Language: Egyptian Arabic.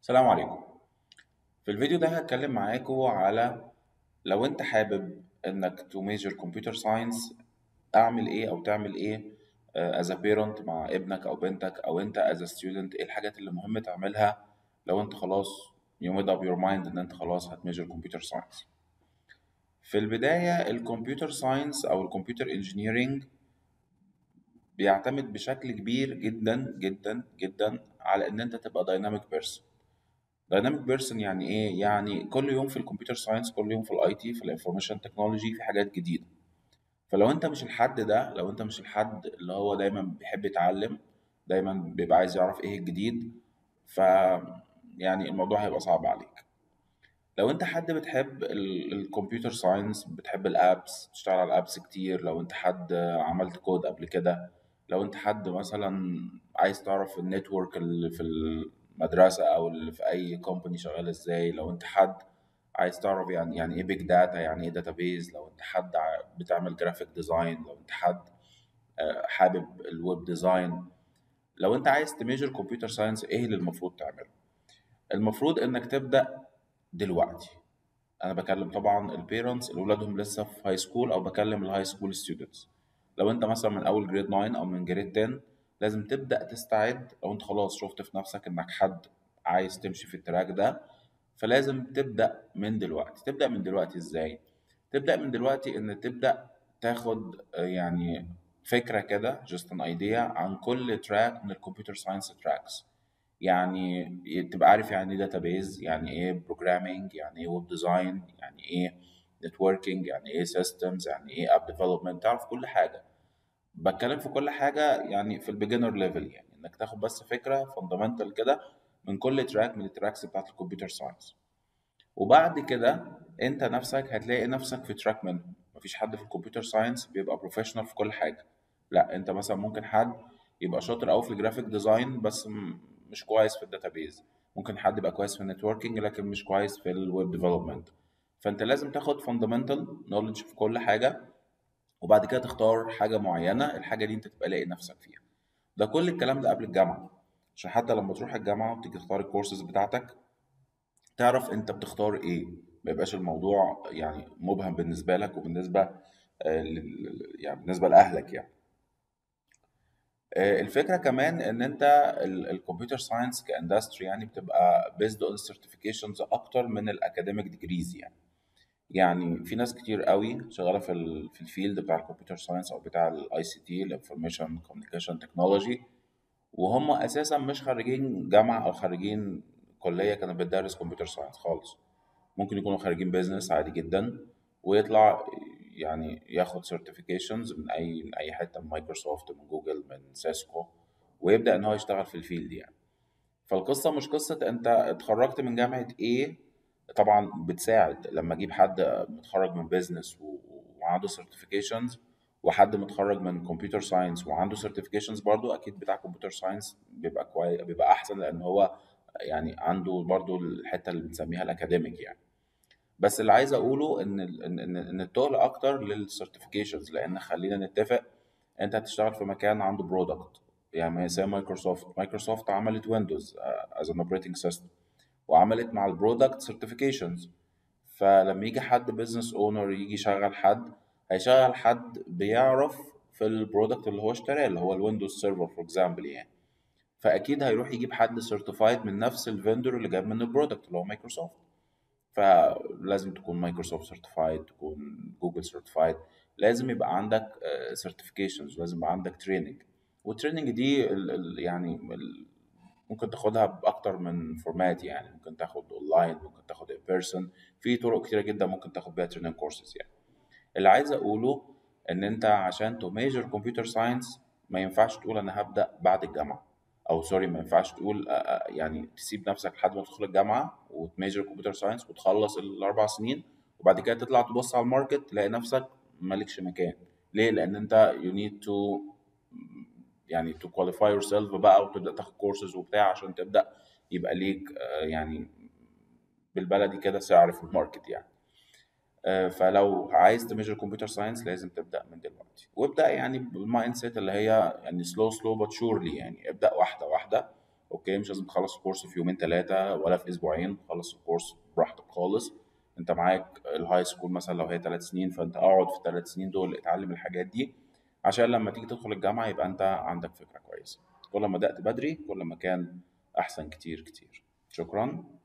السلام عليكم في الفيديو ده هتكلم معاكم على لو انت حابب انك تو ميجر كمبيوتر ساينس اعمل ايه او تعمل ايه از ا بيرنت مع ابنك او بنتك او انت از ا ستودنت ايه الحاجات اللي مهم تعملها لو انت خلاص you made up your mind ان انت خلاص هتميجر كمبيوتر ساينس في البداية الكمبيوتر ساينس او الكمبيوتر انجينيرينج بيعتمد بشكل كبير جدا جدا جدا على ان انت تبقى دايناميك بيرسون دايناميك بيرسون يعني ايه يعني كل يوم في الكمبيوتر ساينس كل يوم في الاي تي في الانفورميشن تكنولوجي في حاجات جديده فلو انت مش الحد ده لو انت مش الحد اللي هو دايما بيحب يتعلم دايما بيبقى عايز يعرف ايه الجديد ف يعني الموضوع هيبقى صعب عليك لو انت حد بتحب الكمبيوتر ساينس بتحب الابس تشتغل على الابس كتير لو انت حد عملت كود قبل كده لو انت حد مثلا عايز تعرف النتورك اللي في المدرسة او اللي في اي كومباني شغال ازاي لو انت حد عايز تعرف يعني يعني ايه بيج داتا يعني ايه داتابيز لو انت حد بتعمل جرافيك ديزاين لو انت حد حابب الويب ديزاين لو انت عايز تميجر كمبيوتر ساينس ايه اللي المفروض تعمله المفروض انك تبدا دلوقتي انا بكلم طبعا البيرنتس اللي ولادهم لسه في هاي سكول او بكلم الهاي سكول ستودنتس لو انت مثلا من اول جريد 9 او من جريد 10 لازم تبدا تستعد لو انت خلاص شفت في نفسك انك حد عايز تمشي في التراك ده فلازم تبدا من دلوقتي تبدا من دلوقتي ازاي تبدا من دلوقتي ان تبدا تاخد يعني فكره كده just an idea عن كل تراك من الكمبيوتر ساينس تراكس يعني تبقى عارف يعني ايه داتابيز يعني ايه بروجرامينج يعني ايه ويب ديزاين يعني ايه نتوركينج يعني ايه سيستمز يعني ايه اب ديفلوبمنت تعرف كل حاجه بتكلم في كل حاجه يعني في البيجنر ليفل يعني انك تاخد بس فكره فاندامنتال كده من كل تراك من التراكس بتاعت الكمبيوتر ساينس وبعد كده انت نفسك هتلاقي نفسك في تراك منهم مفيش حد في الكمبيوتر ساينس بيبقى بروفيشنال في كل حاجه لا انت مثلا ممكن حد يبقى شاطر قوي في الجرافيك ديزاين بس مش كويس في الداتابيز ممكن حد يبقى كويس في النتوركينج لكن مش كويس في الويب ديفلوبمنت فانت لازم تاخد فاندامنتال نوليدج في كل حاجه وبعد كده تختار حاجه معينه الحاجه دي انت تبقى لاقي نفسك فيها ده كل الكلام ده قبل الجامعه عشان حتى لما تروح الجامعه وتيجي تختار الكورسز بتاعتك تعرف انت بتختار ايه ما يبقاش الموضوع يعني مبهم بالنسبه لك وبالنسبه يعني بالنسبه لاهلك يعني الفكره كمان ان انت الكمبيوتر ساينس كاندستري يعني بتبقى بيزد اون سيرتيفيكيشنز اكتر من الاكاديميك ديجريز يعني يعني في ناس كتير قوي شغاله في في الفيلد بتاع الكمبيوتر ساينس او بتاع الاي سي تي الانفورميشن كوميونيكيشن تكنولوجي وهم اساسا مش خارجين جامعه او خارجين كليه كانت بتدرس كمبيوتر ساينس خالص ممكن يكونوا خارجين بيزنس عادي جدا ويطلع يعني ياخد سيرتيفيكيشنز من اي من اي حته من مايكروسوفت من جوجل من سيسكو ويبدا ان هو يشتغل في الفيلد يعني فالقصه مش قصه انت اتخرجت من جامعه ايه طبعا بتساعد لما اجيب حد متخرج من بيزنس وعنده سيرتيفيكيشنز وحد متخرج من كمبيوتر ساينس وعنده سيرتيفيكيشنز برضو اكيد بتاع كمبيوتر ساينس بيبقى كويس بيبقى احسن لان هو يعني عنده برضو الحته اللي بنسميها الاكاديميك يعني بس اللي عايز اقوله ان ان ان, إن التقل اكتر للسيرتيفيكيشنز لان خلينا نتفق انت هتشتغل في مكان عنده برودكت يعني زي مايكروسوفت مايكروسوفت عملت ويندوز از ان اوبريتنج سيستم وعملت مع البرودكت سيرتيفيكيشنز فلما يجي حد بزنس اونر يجي يشغل حد هيشغل حد بيعرف في البرودكت اللي هو اشتراه اللي هو الويندوز سيرفر فور اكزامبل يعني فاكيد هيروح يجيب حد سيرتيفايد من نفس الفندور اللي جاب منه البرودكت اللي هو مايكروسوفت فلازم تكون مايكروسوفت سيرتيفايد تكون جوجل سيرتيفايد لازم يبقى عندك سيرتيفيكيشنز لازم يبقى عندك تريننج والتريننج دي ال ال يعني ال ممكن تاخدها باكتر من فورمات يعني ممكن تاخد اونلاين ممكن تاخد ان بيرسون في طرق كتيره جدا ممكن تاخد بيها تريننج كورسز يعني اللي عايز اقوله ان انت عشان تو ميجر كمبيوتر ساينس ما ينفعش تقول انا هبدا بعد الجامعه او سوري ما ينفعش تقول يعني تسيب نفسك لحد ما تدخل الجامعه وتميجر كمبيوتر ساينس وتخلص الاربع سنين وبعد كده تطلع تبص على الماركت تلاقي نفسك مالكش مكان ليه لان انت you need to يعني to qualify yourself بقى وتبدا تاخد كورسز وبتاع عشان تبدا يبقى ليك يعني بالبلدي كده سعر في الماركت يعني فلو عايز تميجر كمبيوتر ساينس لازم تبدا من دلوقتي وابدا يعني بالمايند سيت اللي هي يعني سلو سلو بات شورلي يعني ابدا واحده واحده اوكي مش لازم تخلص الكورس في يومين ثلاثه ولا في اسبوعين خلص الكورس براحتك خالص انت معاك الهاي سكول مثلا لو هي ثلاث سنين فانت اقعد في الثلاث سنين دول اتعلم الحاجات دي عشان لما تيجي تدخل الجامعه يبقى انت عندك فكره كويسه كل ما بدات بدري كل ما كان احسن كتير كتير شكرا